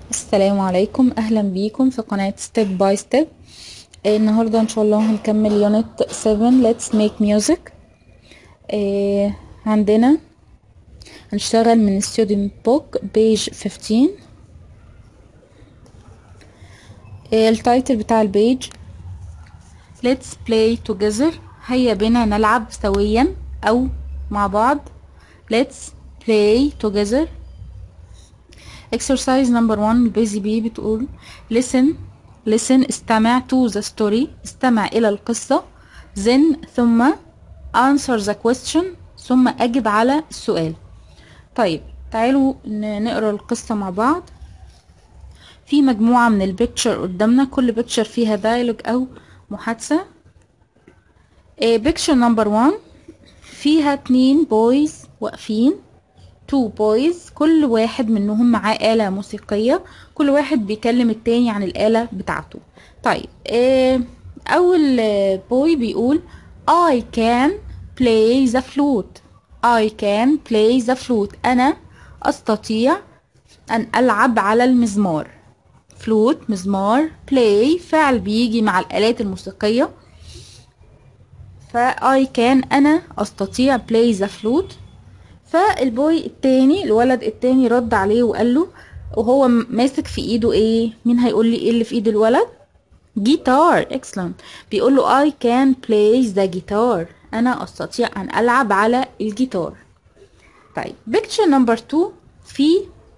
السلام عليكم اهلا بيكم في قناة ستيب باي ستيب النهاردة ان شاء الله هنكمل يونت 7 let's make music آه عندنا هنشتغل من student book page 15 آه التايتل بتاع البيج let's play together هيا بنا نلعب سويا او مع بعض let's play together exercise number one البيزي بي بتقول listen listen استمع to the story استمع إلى القصة then ثم answer the question ثم أجب على السؤال طيب تعالوا نقرأ القصة مع بعض في مجموعة من البيكتشر قدامنا كل بيكتشر فيها دايلوج أو محادثة بيكتشر نمبر 1 فيها اتنين بويز واقفين تو بويز كل واحد منهم معاه آلة موسيقية كل واحد بيكلم التاني عن الآلة بتاعته طيب آه أول بوي بيقول I can play the flute I can play the flute أنا أستطيع أن ألعب على المزمار فلوت مزمار play فعل بيجي مع الآلات الموسيقية فا I can أنا أستطيع play the flute فالبوي التاني الولد التاني رد عليه وقال له وهو ماسك في ايده ايه مين هيقول لي ايه اللي في ايد الولد جيتار excellent بيقول له I can play the guitar انا استطيع ان العب على الجيتار طيب picture number two في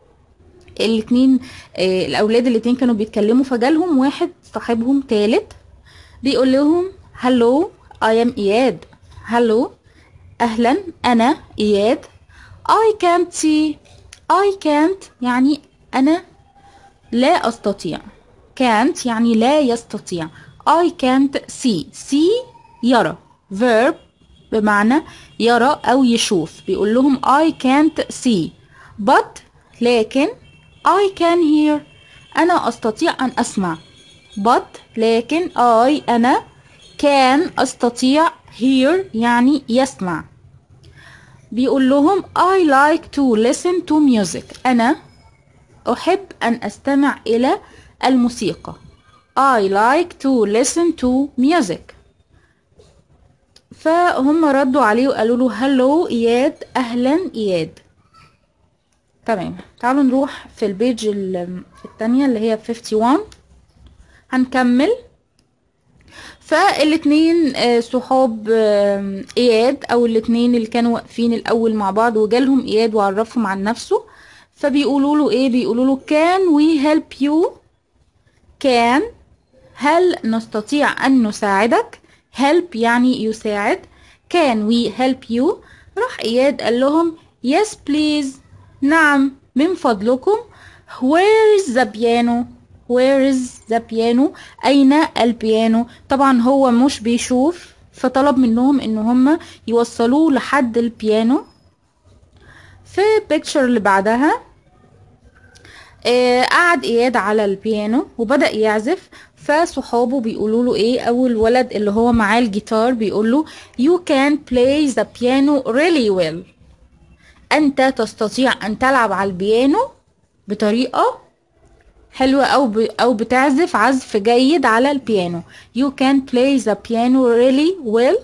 الاتنين آه الاولاد الاتنين كانوا بيتكلموا فجالهم واحد صاحبهم تالت بيقول لهم hello I am اياد hello اهلا انا اياد I can't see I can't يعني أنا لا أستطيع can't يعني لا يستطيع I can't see see يرى verb بمعنى يرى أو يشوف بيقول لهم I can't see but لكن I can hear أنا أستطيع أن أسمع but لكن I أنا can أستطيع hear يعني يسمع بيقول لهم I like to listen to music أنا أحب أن أستمع إلى الموسيقى I like to listen to music فهم ردوا عليه وقالوا له هلو إياد أهلا إياد تمام تعالوا نروح في البيج التانية اللي هي 51 هنكمل فالاتنين صحاب اياد او الاتنين اللي كانوا واقفين الاول مع بعض وجالهم اياد وعرفهم عن نفسه فبيقولوا له ايه بيقولوا له can we help you can هل نستطيع ان نساعدك help يعني يساعد can we help you راح اياد قال لهم yes please نعم من فضلكم where is the piano where is the piano أين البيانو طبعا هو مش بيشوف فطلب منهم ان هم يوصلوه لحد البيانو في البيكتشر اللي بعدها آه قعد اياد على البيانو وبدأ يعزف فصحابه بيقولوا له ايه اول ولد اللي هو معاه الجيتار بيقول له you can play the piano really well انت تستطيع ان تلعب على البيانو بطريقه حلوة أو ب... أو بتعزف عزف جيد على البيانو you can play the piano really well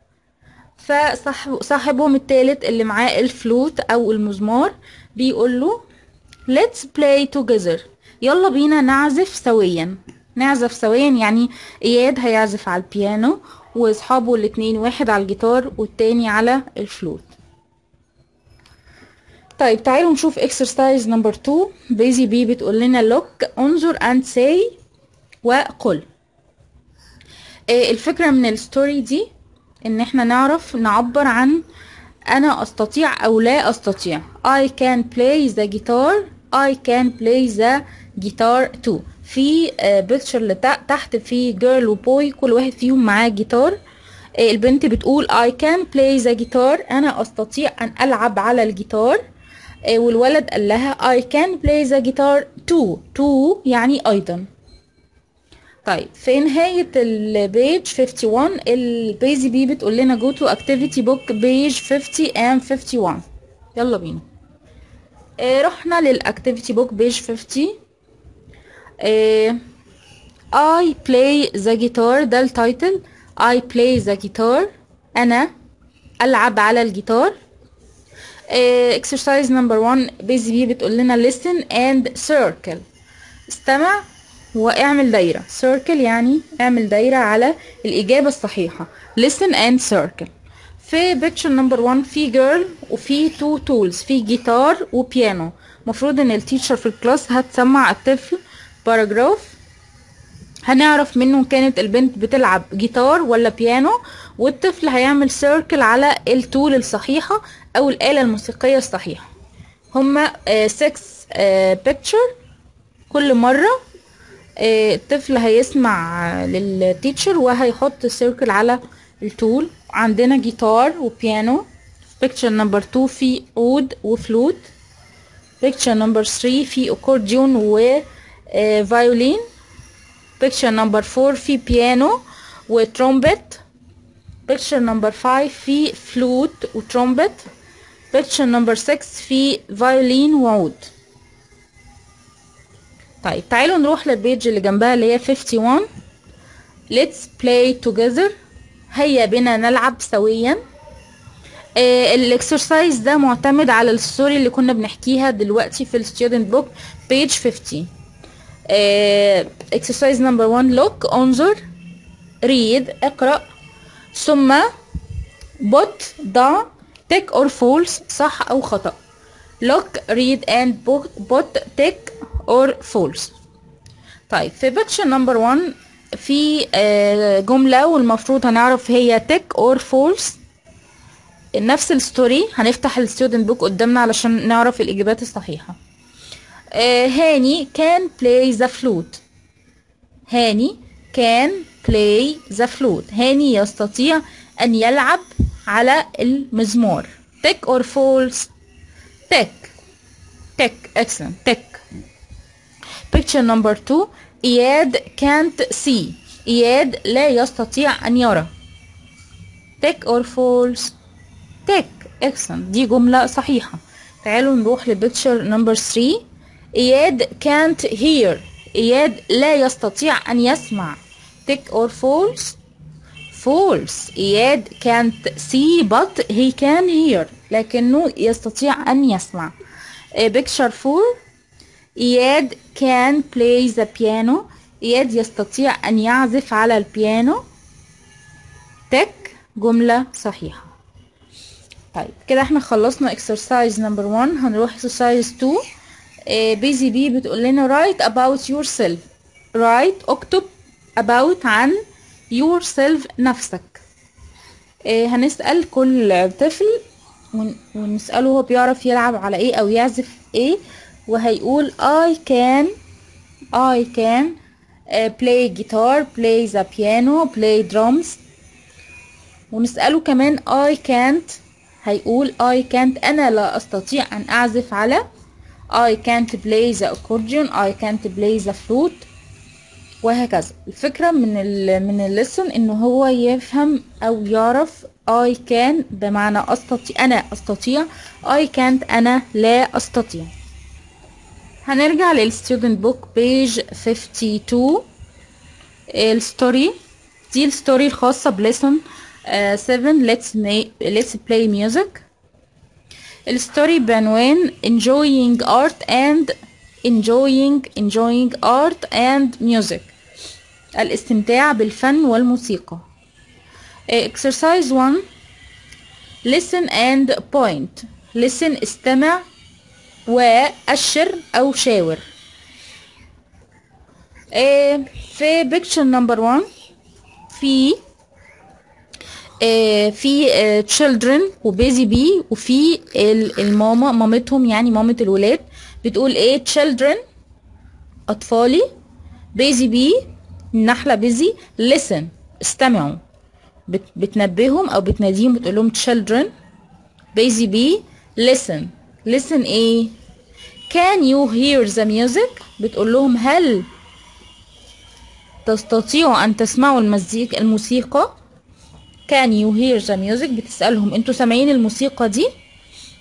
فصاحب صاحبهم التالت اللي معاه الفلوت أو المزمار بيقول له let's play together يلا بينا نعزف سويا نعزف سويا يعني إياد هيعزف على البيانو وأصحابه الاتنين واحد على الجيتار والتاني على الفلوت طيب تعالوا نشوف exercise number 2 بيزي بي بتقول لنا look انظر and say وقل إيه الفكرة من الستوري دي ان احنا نعرف نعبر عن انا استطيع او لا استطيع I can play the guitar I can play the guitar too في بيكتشر اللي تحت في girl وبوي كل واحد فيهم معاه جيتار إيه البنت بتقول I can play the guitar انا استطيع ان العب على الجيتار والولد قال لها I can play the guitar too too يعني أيضا طيب في نهاية البيج 51 البيزي بي بتقول لنا go to activity book page 50 and 51 يلا بينا آه رحنا للاكتيفيتي بوك بيج 50 آه I play the guitar ده التايتل I play the guitar أنا ألعب على الجيتار آه exercise number one بيزي بي بتقول لنا listen and circle استمع واعمل دايرة circle يعني اعمل دايرة على الإجابة الصحيحة listen and circle في picture number one في girl وفي two tools في جيتار وبيانو المفروض ان التيتشر في الكلاس هتسمع الطفل باراجراف هنعرف منه كانت البنت بتلعب جيتار ولا بيانو والطفل هيعمل سيركل على التول الصحيحة او الآلة الموسيقية الصحيحة هما 6 بيكتشر كل مرة آه، الطفل هيسمع للتيتشر وهيحط سيركل على التول عندنا جيتار وبيانو بيكتشر نمبر 2 في عود وفلوت بيكتشر نمبر 3 في اكورديون وفايولين بيكتشر نمبر 4 في بيانو وترومبت بيكتشر نمبر 5 في فلوت وترومبت بيكتشر نمبر 6 في فايولين وعود طيب تعالوا نروح للبيج اللي جنبها اللي هي 51 let's play together هيا بنا نلعب سويا آه الاكسرسايز ده معتمد على الستوري اللي كنا بنحكيها دلوقتي في الستودنت بوك بيج 50 آه exercise number 1 look انظر read اقرأ ثم put ضع tick or false صح او خطأ look read and put, put tick or false طيب في picture number 1 في آه، جملة والمفروض هنعرف هي tick or false نفس الستوري هنفتح الستودنت بوك قدامنا علشان نعرف الإجابات الصحيحة آه، هاني can play the flute هاني can play the flute هاني يستطيع أن يلعب على المزمار tick or false tick tick excellent tick picture number two إياد can't see إياد لا يستطيع أن يرى tick or false tick excellent دي جملة صحيحة تعالوا نروح لبيكتشر نمبر 3 إياد can't hear إياد لا يستطيع أن يسمع tick or false false إياد can't see but he can hear لكنه يستطيع أن يسمع بيكتشر 4 إياد can play the piano إياد يستطيع أن يعزف على البيانو تك جملة صحيحة طيب كده احنا خلصنا exercise number 1 هنروح exercise 2 آه بيزي بي بتقول لنا write about yourself write اكتب about عن yourself نفسك آه هنسأل كل طفل ون- ونسأله هو بيعرف يلعب على ايه او يعزف ايه وهيقول I can I can uh, play guitar play the piano play drums ونسأله كمان I can't هيقول I can't أنا لا أستطيع أن أعزف على I can't play the accordion I can't play the flute وهكذا الفكرة من ال من الليسن إن هو يفهم أو يعرف I can بمعنى أستطيع أنا أستطيع I can't أنا لا أستطيع هنرجع للستودنت بوك بيج 52 الستوري دي الستوري الخاصة بليسون 7 let's make let's play music الستوري بعنوان enjoying art and enjoying enjoying art and music الاستمتاع بالفن والموسيقى exercise 1 listen and point listen استمع وأشر أو شاور آه، في picture number one في آه، في آه، children وبيزي بي وفي ال- الماما مامتهم يعني مامة الولاد بتقول ايه children أطفالي بيزي بي النحلة بيزي listen استمعوا بت- بتنبههم أو بتناديهم بتقول لهم children بيزي بي listen listen ايه can you hear the music بتقول لهم هل تستطيعوا أن تسمعوا المزيك الموسيقى can you hear the music بتسألهم انتوا سامعين الموسيقى دي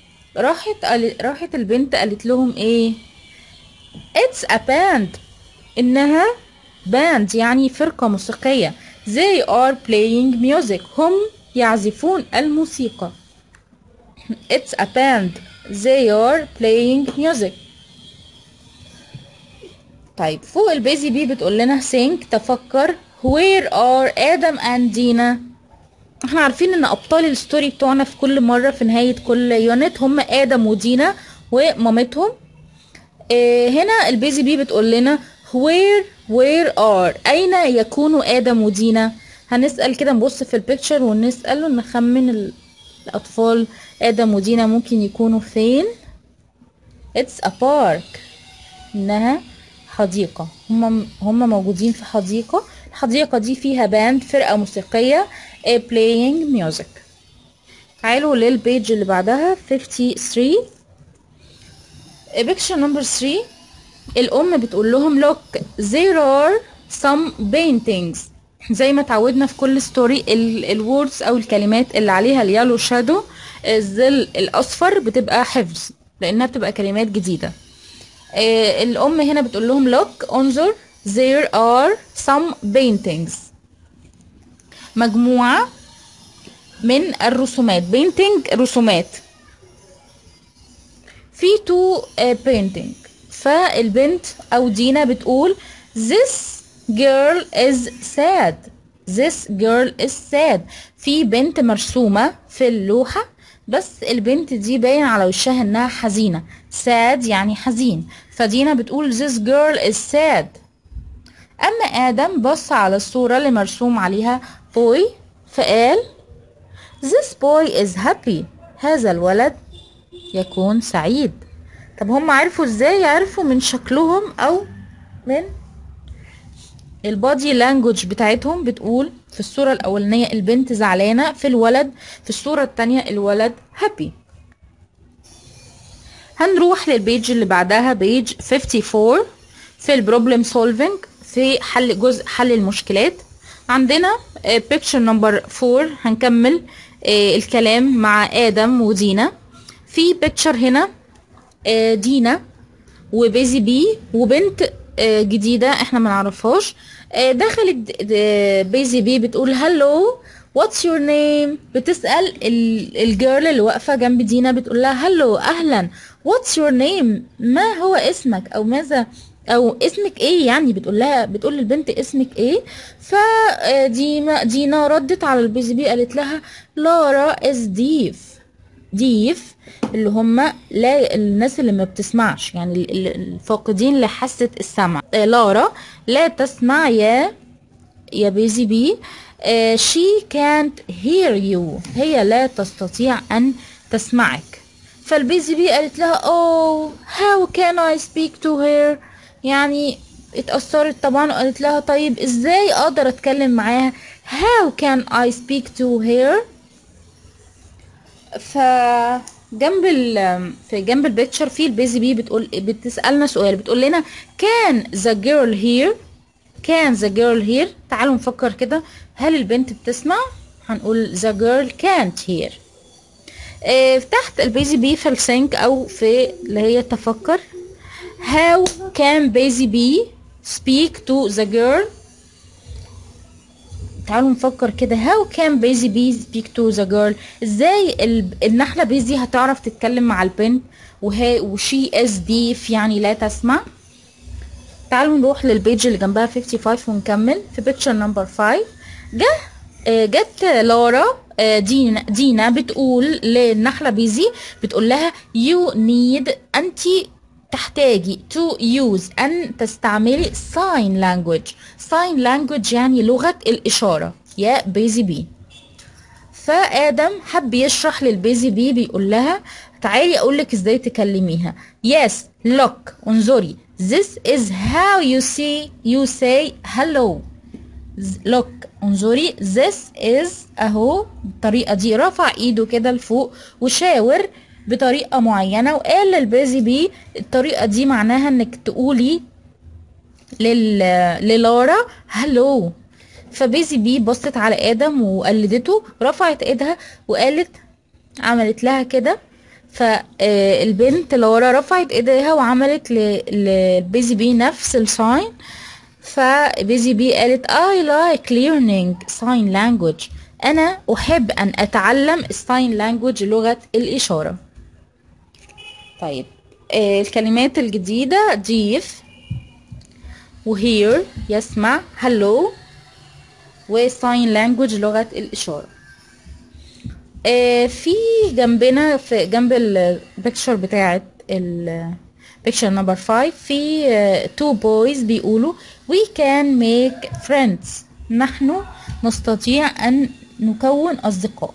راحت قال... راحت البنت قالت لهم ايه it's a band إنها باند يعني فرقة موسيقية they are playing music هم يعزفون الموسيقى it's a band they are playing music طيب فوق البيزي بي بتقول لنا think تفكر where are آدم and دينا احنا عارفين ان ابطال الستوري بتوعنا في كل مرة في نهاية كل يونت هم آدم ودينا ومامتهم اه هنا البيزي بي بتقول لنا where where are أين يكون آدم ودينا هنسأل كده نبص في البيكتشر ونسأل ونخمن ال- الأطفال آدم ودينا ممكن يكونوا فين it's a park إنها حديقة هم هم موجودين في حديقة الحديقة دي فيها باند فرقة موسيقية eh, playing music تعالوا للبيج اللي بعدها 53 picture number 3 الأم بتقول لهم look there are some paintings زي ما اتعودنا في كل ستوري الوردز او الكلمات اللي عليها اليالو شادو الظل الاصفر بتبقى حفظ لانها بتبقى كلمات جديده آه، الام هنا بتقول لهم look انظر there are some paintings مجموعه من الرسومات painting رسومات في تو painting فالبنت او دينا بتقول this girl is sad this girl is sad في بنت مرسومة في اللوحة بس البنت دي باين على وشها انها حزينة sad يعني حزين فدينا بتقول this girl is sad اما ادم بص على الصورة اللي مرسوم عليها boy فقال this boy is happy هذا الولد يكون سعيد طب هم عرفوا ازاي عرفوا من شكلهم او من البادي لانجوج بتاعتهم بتقول في الصورة الأولانية البنت زعلانة في الولد في الصورة التانية الولد هابي هنروح للبيج اللي بعدها بيج 54 في البروبلم سولفينج في حل جزء حل المشكلات عندنا بيكتشر نمبر 4 هنكمل آه، الكلام مع آدم ودينا في بيكتشر هنا آه، دينا وبيزي بي وبنت آه، جديدة احنا ما نعرفهاش آه، دخلت د- بيزي بي بتقول هلو واتس يور نيم بتسأل ال- الجيرل اللي واقفة جنب دينا بتقول لها هلو اهلا واتس يور نيم ما هو اسمك او ماذا او اسمك ايه يعني بتقول لها بتقول للبنت اسمك ايه فدينا دينا ردت على البيزي بي قالت لها لارا از ديف ديف اللي هم لا الناس اللي ما بتسمعش يعني ال- ال- الفاقدين لحاسة السمع آه، لارا لا تسمع يا يا بيزي بي آه، she can't hear you هي لا تستطيع أن تسمعك فالبيزي بي قالت لها oh how can I speak to her يعني اتأثرت طبعا وقالت لها طيب ازاي اقدر اتكلم معاها how can I speak to her ف جنب ال في جنب البيكتشر في البيزي بي بتقول بتسألنا سؤال بتقول لنا can the girl hear can the girl hear تعالوا نفكر كده هل البنت بتسمع هنقول the girl can't hear آه، تحت البيزي بي في السينك او في اللي هي تفكر how can بيزي بي speak to the girl تعالوا نفكر كده how can بيزي بي speak to the girl ازاي ال- النحلة بيزي هتعرف تتكلم مع البنت وهي وشي از ديف يعني لا تسمع تعالوا نروح للبيج اللي جنبها 55 ونكمل في بيكتشر نمبر 5 جه آه، جت لارا آه، دينا دينا بتقول للنحلة بيزي بتقول لها you need انت تحتاجي to use ان تستعملي sign language sign language يعني لغة الإشارة يا بيزي بي فادم حب يشرح للبيزي بي بيقول لها تعالي اقول لك ازاي تكلميها yes look انظري this is how you see you say hello Z- look انظري this is اهو بالطريقه دي رفع ايده كده لفوق وشاور بطريقه معينه وقال للبيزي بي الطريقه دي معناها انك تقولي لل... للارا هلو فبيزي بي بصت على ادم وقلدته رفعت ايدها وقالت عملت لها كده فالبنت لورا رفعت ايديها وعملت ل- للبيزي بي نفس الساين فبيزي بي قالت I like learning sign language أنا أحب أن أتعلم الساين لانجوج لغة الإشارة طيب آه الكلمات الجديدة ضيف وهير يسمع هلو وساين لانجوج لغة الإشارة آه في جنبنا في جنب البيكتشر بتاعت البيكتشر نمبر 5 في تو بويز بيقولوا we can make friends نحن نستطيع أن نكون أصدقاء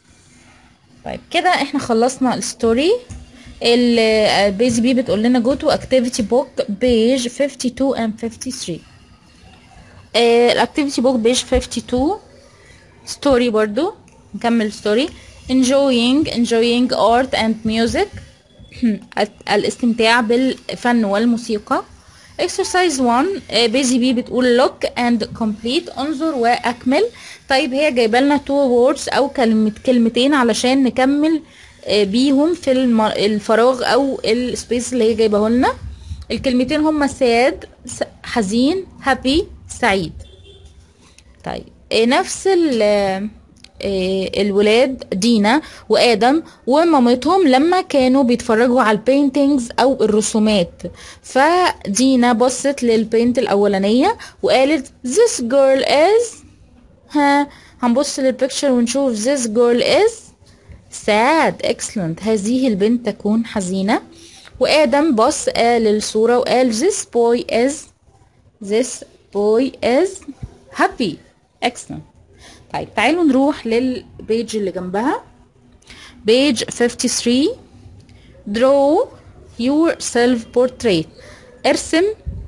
طيب كده احنا خلصنا الستوري البيز بي بتقول لنا جو تو اكتيفيتي بوك بيج 52 and 53 الاكتيفيتي بوك بيج 52 ستوري برضو نكمل ستوري enjoying enjoying art and music الاستمتاع بالفن والموسيقى exercise 1 بيزي بي بتقول look and complete انظر واكمل طيب هي جايبه لنا two words او كلمه كلمتين علشان نكمل بيهم في الفراغ او السبيس اللي هي جايبه لنا الكلمتين هما sad حزين happy سعيد طيب نفس ال الولاد دينا وادم ومامتهم لما كانوا بيتفرجوا على البينتينجز او الرسومات فدينا بصت للبينت الاولانيه وقالت this girl is ها هنبص للبيكتشر ونشوف this girl is sad excellent هذه البنت تكون حزينه وادم بص قال للصوره وقال this boy is this boy is happy excellent طيب تعالوا نروح للبيج اللي جنبها بيج 53 draw your self portrait ارسم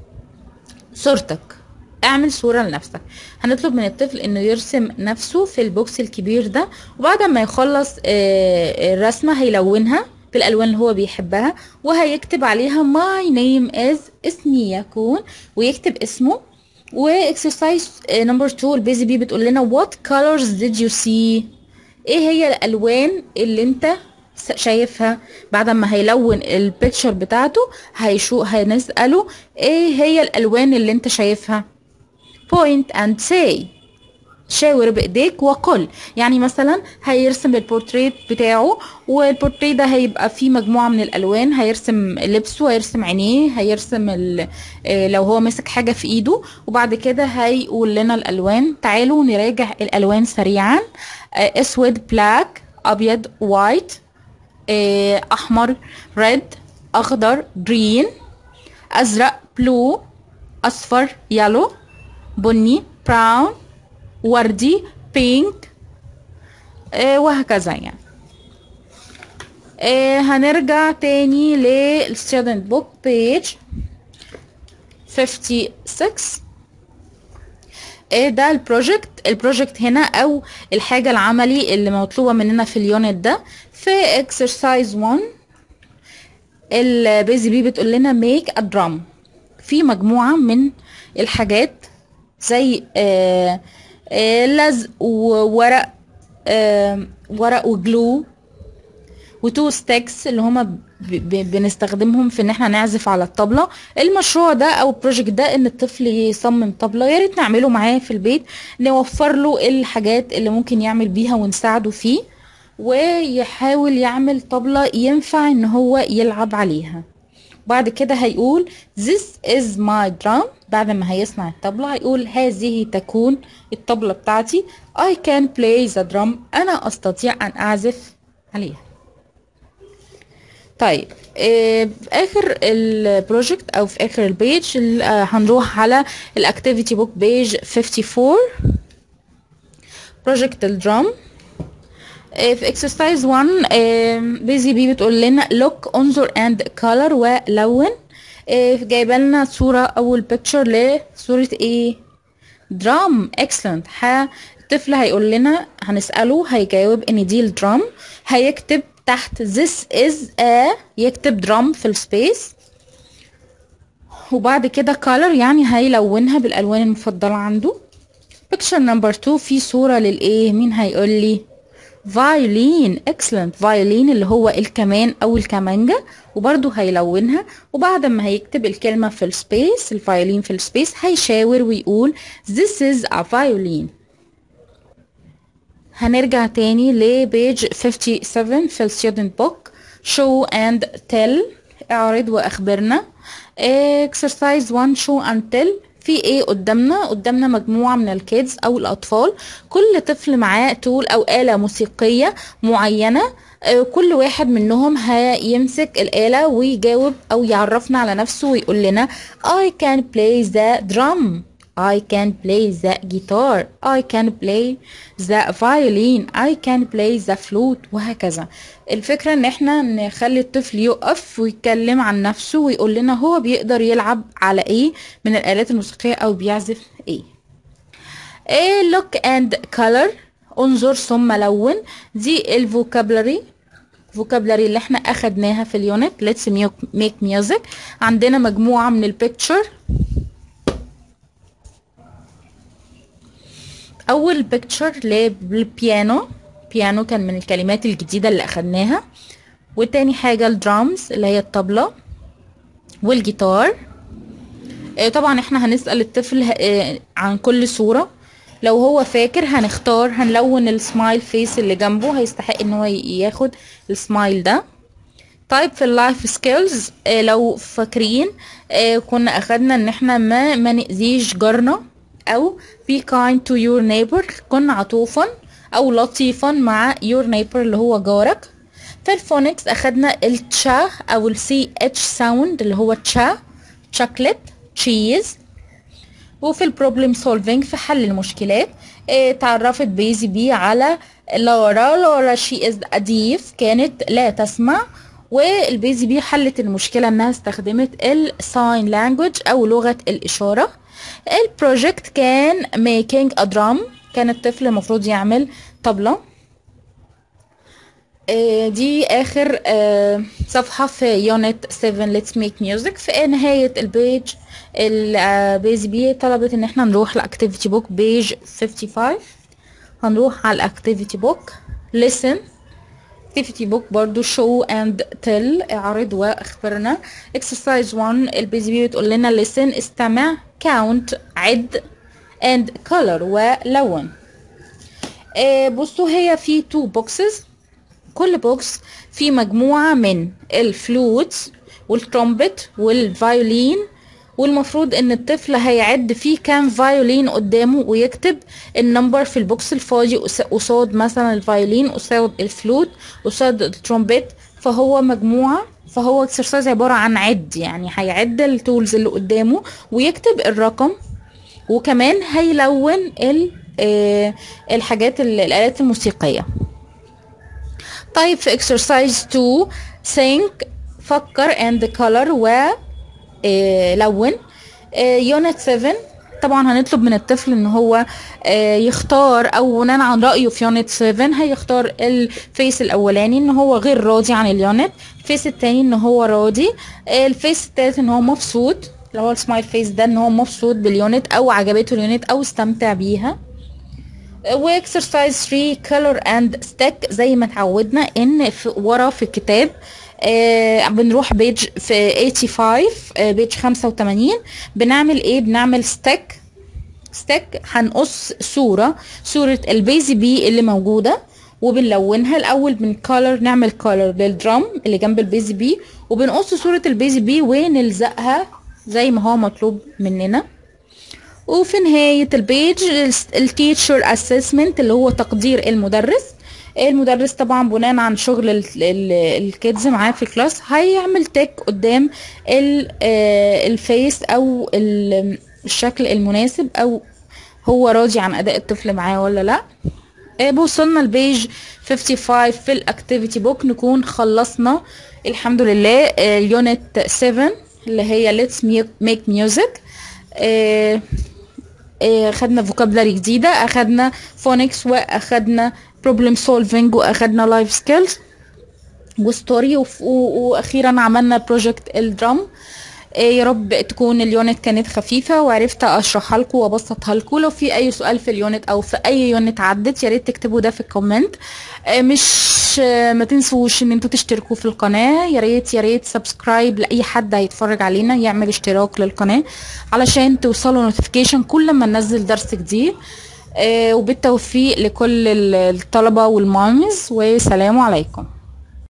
صورتك اعمل صورة لنفسك هنطلب من الطفل انه يرسم نفسه في البوكس الكبير ده وبعد ما يخلص الرسمة هيلونها بالالوان اللي هو بيحبها وهيكتب عليها my name is اسمي يكون ويكتب اسمه واكسرسايز نمبر 2 البيزي بي بتقول لنا what colors did you see ايه هي الالوان اللي انت شايفها بعد ما هيلون البيكتشر بتاعته هيشو هنساله ايه هي الالوان اللي انت شايفها point and say شاور بايديك وقل يعني مثلا هيرسم البورتريت بتاعه والبورتريت ده هيبقى فيه مجموعه من الالوان هيرسم لبسه هيرسم عينيه هيرسم لو هو ماسك حاجه في ايده وبعد كده هيقول لنا الالوان تعالوا نراجع الالوان سريعا اسود بلاك ابيض وايت احمر ريد اخضر جرين ازرق بلو اصفر يالو بني براون وردي بينك آه وهكذا يعني آه هنرجع تاني للستودنت بوك بيج 56 آه ده البروجكت البروجكت هنا او الحاجة العملي اللي مطلوبة مننا في اليونت ده في اكسرسايز 1 البيزي بي بتقول لنا ميك ا درام في مجموعة من الحاجات زي آه لزق وورق ورق وجلو وتو ستيكس اللي هما بنستخدمهم في ان احنا نعزف على الطبلة المشروع ده او البروجكت ده ان الطفل يصمم طبلة يا ريت نعمله معاه في البيت نوفر له الحاجات اللي ممكن يعمل بيها ونساعده فيه ويحاول يعمل طبلة ينفع ان هو يلعب عليها بعد كده هيقول this is my drum بعد ما هيصنع الطبلة هيقول هذه تكون الطبلة بتاعتي I can play the drum أنا أستطيع أن أعزف عليها طيب في آخر البروجكت أو في آخر البيج هنروح على الأكتيفيتي بوك بيج 54 بروجكت الدرام في اكسرسايز 1 بيزي بي بتقول لنا لوك انظر اند كولر ولون جايبه لنا صوره اول بيكتشر لصوره ايه درام اكسلنت الطفل هيقول لنا هنساله هيجاوب ان دي الدرام هيكتب تحت this is a يكتب درام في السبيس وبعد كده color يعني هيلونها بالالوان المفضله عنده بيكتشر نمبر 2 في صوره للايه مين هيقول لي violin excellent violin اللي هو الكمان او الكمانجة وبرضه هيلونها وبعد ما هيكتب الكلمة في السبيس الفيولين في السبيس هيشاور ويقول this is a violin هنرجع تاني لبيج 57 في الستودنت بوك show and tell اعرض واخبرنا exercise 1 show and tell في ايه قدامنا قدامنا مجموعة من الكيدز او الاطفال كل طفل معاه تول او آلة موسيقية معينة آه، كل واحد منهم هيمسك الآلة ويجاوب او يعرفنا على نفسه ويقول لنا I can play the drum I can play the guitar I can play the violin I can play the flute وهكذا الفكرة ان احنا نخلي الطفل يقف ويتكلم عن نفسه ويقول لنا هو بيقدر يلعب على ايه من الآلات الموسيقية او بيعزف ايه ايه look and color انظر ثم لون دي الفوكابلري فوكابلري اللي احنا اخدناها في اليونت let's make music عندنا مجموعة من البيكتشر اول بيكتشر للبيانو بيانو كان من الكلمات الجديدة اللي اخدناها وتاني حاجة الدرامز اللي هي الطبلة والجيتار آه، طبعا احنا هنسأل الطفل آه، عن كل صورة لو هو فاكر هنختار هنلون السمايل فيس اللي جنبه هيستحق ان هو ياخد السمايل ده طيب في اللايف سكيلز لو فاكرين آه، كنا اخدنا ان احنا ما ما نأذيش جارنا او be kind to your neighbor كن عطوفا او لطيفا مع your neighbor اللي هو جارك في الفونكس اخدنا التشا او السي اتش ساوند اللي هو تشا chocolate تشيز وفي البروبلم سولفينج في حل المشكلات اه تعرفت بيزي بي على لورا لورا شي از اديف كانت لا تسمع والبيزي بي حلت المشكلة انها استخدمت الساين لانجوج او لغة الاشارة البروجكت كان making a drum كان الطفل المفروض يعمل طبلة آه، دي اخر آه، صفحة في يونت 7 let's make music في نهاية البيج البيزي بي طلبت ان احنا نروح لاكتيفيتي بوك بيج 55 هنروح على الاكتيفيتي بوك listen activity book برضو show and tell اعرض واخبرنا exercise 1 البيزي بي بتقول لنا listen استمع count عد and color ولون آه بصوا هي في two boxes كل بوكس فيه مجموعة من الفلوت والترومبت والفيولين والمفروض ان الطفل هيعد فيه كام فيولين قدامه ويكتب النمبر في البوكس الفاضي قص- قصاد مثلا الفيولين قصاد الفلوت قصاد الترومبت فهو مجموعة فهو اكسرسايز عبارة عن عد يعني هيعد التولز اللي قدامه ويكتب الرقم وكمان هيلون ال- آه، الحاجات ال- الآلات الموسيقية طيب في exercise 2 think فكر and color و آه، لون يونت 7 طبعا هنطلب من الطفل ان هو آه، يختار او بناء عن رايه في يونت 7 هيختار الفيس الاولاني ان هو غير راضي عن اليونت الفيس التاني ان هو راضي آه، الفيس التالت ان هو مبسوط اللي هو السمايل فيس ده ان هو مبسوط باليونت او عجبته اليونت او استمتع بيها واكسرسايز 3 كولر اند ستيك زي ما اتعودنا ان في ورا في الكتاب آه بنروح بيج في 85 آه بيج 85 بنعمل ايه بنعمل ستيك ستيك هنقص صورة صورة البيزي بي اللي موجودة وبنلونها الاول بنكولر نعمل كولر للدرام اللي جنب البيزي بي وبنقص صورة البيزي بي ونلزقها زي ما هو مطلوب مننا وفي نهاية البيج التيتشر اسسمنت اللي هو تقدير المدرس المدرس طبعا بناء عن شغل ال- ال- الكيدز معاه في الكلاس هيعمل تك قدام ال- آه، الفيس او ال- الشكل المناسب او هو راضي عن اداء الطفل معاه ولا لا آه، بوصلنا البيج 55 في الاكتيفيتي بوك نكون خلصنا الحمد لله آه، اليونت 7 اللي هي let's make music آه، آه، خدنا فوكابلري جديدة اخدنا فونكس واخدنا بروبلم سولفينج واخدنا لايف سكيلز وستوري وف- و- واخيرا عملنا بروجكت الدرام آه، يا رب تكون اليونت كانت خفيفة وعرفت اشرحها لكم وابسطها لكم لو في اي سؤال في اليونت او في اي يونت عدت يا ريت تكتبوا ده في الكومنت آه، مش آه، ما تنسوش ان انتوا تشتركوا في القناة يا ريت يا ريت سبسكرايب لاي حد هيتفرج علينا يعمل اشتراك للقناة علشان توصلوا نوتيفيكيشن كل ما ننزل درس جديد آه، وبالتوفيق لكل الطلبة والمامز والسلام عليكم